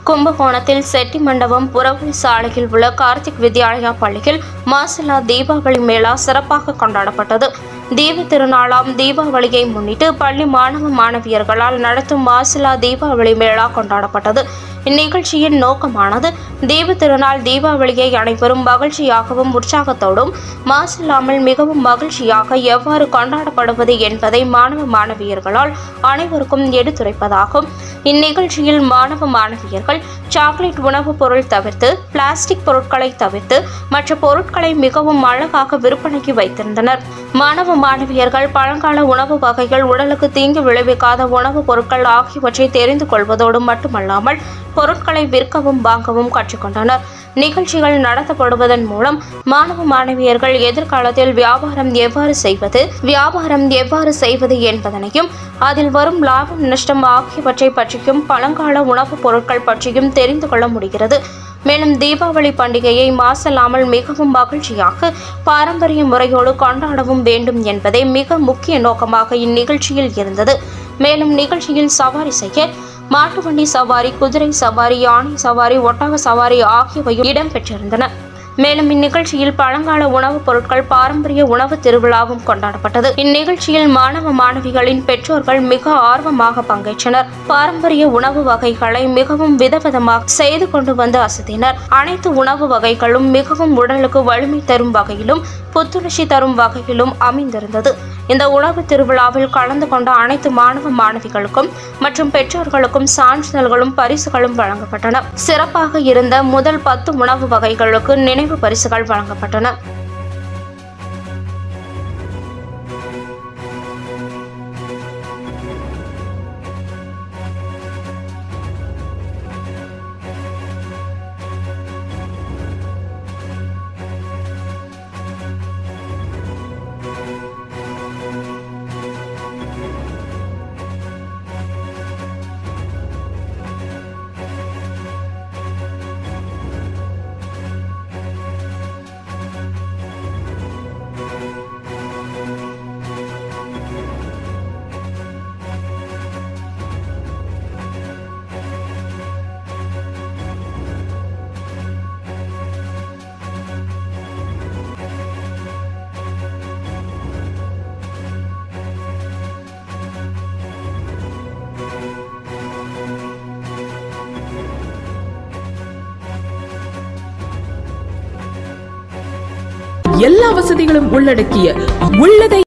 கும்பகோணத்தில் செட்டி மண்டபம் புறவழி சாலையில் உள்ள கார்த்திக் வித்யாலயா பள்ளியில் மாசிலா தீபாவளி மேளா சிறப்பாக கொண்டாடப்பட்டது தீப திருநாளாம் தீபாவளியை முன்னிட்டு பள்ளி மாணவ மாணவியர்களால் நடத்தும் மாசிலா தீபாவளி மேளா கொண்டாடப்பட்டது இந்நிகழ்ச்சியின் நோக்கமானது தீப திருநாள் தீபாவளியை அனைவரும் மகிழ்ச்சியாகவும் உற்சாகத்தோடும் மாசில்லாமல் மிகவும் மகிழ்ச்சியாக எவ்வாறு கொண்டாடப்படுவது என்பதை மாணவ மாணவியர்களால் அனைவருக்கும் எடுத்துரைப்பதாகும் இந்நிகழ்ச்சியில் மாணவ மாணவியர்கள் சாக்லேட் உணவுப் பொருள் தவிர்த்து பிளாஸ்டிக் பொருட்களை தவிர்த்து மற்ற பொருட்களை மிகவும் அழகாக விற்பனைக்கு வைத்திருந்தனர் மாணவ மாணவியர்கள் பழங்கால உணவு வகைகள் உடலுக்கு தீங்கு விளைவிக்காத உணவுப் பொருட்கள் ஆகியவற்றை தெரிந்து கொள்வதோடு மட்டுமல்லாமல் பொருட்களை விற்கவும் வாங்கவும் கற்றுக்கொண்டனர் நிகழ்ச்சிகள் நடத்தப்படுவதன் மூலம் மாணவ மாணவியர்கள் எதிர்காலத்தில் வியாபாரம் எவ்வாறு செய்வது வியாபாரம் எவ்வாறு செய்வது என்பதனையும் அதில் வரும் லாபம் நஷ்டம் ஆகியவற்றை பற்றியும் பழங்கால உணவுப் பொருட்கள் பற்றியும் தெரிந்து கொள்ள முடிகிறது மேலும் தீபாவளி பண்டிகையை மாசல்லாமல் மிகவும் மகிழ்ச்சியாக பாரம்பரிய முறையோடு கொண்டாடவும் வேண்டும் என்பதே மிக முக்கிய நோக்கமாக இந்நிகழ்ச்சியில் இருந்தது மேலும் நிகழ்ச்சியில் சவாரி செய்ய மாட்டு வண்டி சவாரி குதிரை சவாரி யானை சவாரி ஒட்டக சவாரி ஆகியவையும் இடம்பெற்றிருந்தன மேலும் இந்நிகழ்ச்சியில் பழங்கால உணவுப் பொருட்கள் பாரம்பரிய உணவு திருவிழாவும் கொண்டாடப்பட்டது இந்நிகழ்ச்சியில் மாணவ மாணவிகளின் பெற்றோர்கள் மிக ஆர்வமாக பங்கேற்றனர் பாரம்பரிய உணவு வகைகளை மிகவும் விதவிதமாக செய்து கொண்டு வந்து அசத்தினர் அனைத்து உணவு வகைகளும் மிகவும் உடலுக்கு வலிமை தரும் வகையிலும் புத்துணர்ச்சி தரும் வகையிலும் அமைந்திருந்தது இந்த உணவு திருவிழாவில் கலந்து கொண்ட அனைத்து மாணவ மாணவிகளுக்கும் மற்றும் பெற்றோர்களுக்கும் சான்றிதழ்களும் பரிசுகளும் வழங்கப்பட்டன சிறப்பாக இருந்த முதல் பத்து உணவு வகைகளுக்கு நினைவு பரிசுகள் வழங்கப்பட்டன எல்லா வசதிகளும் உள்ளடக்கிய உள்ளதை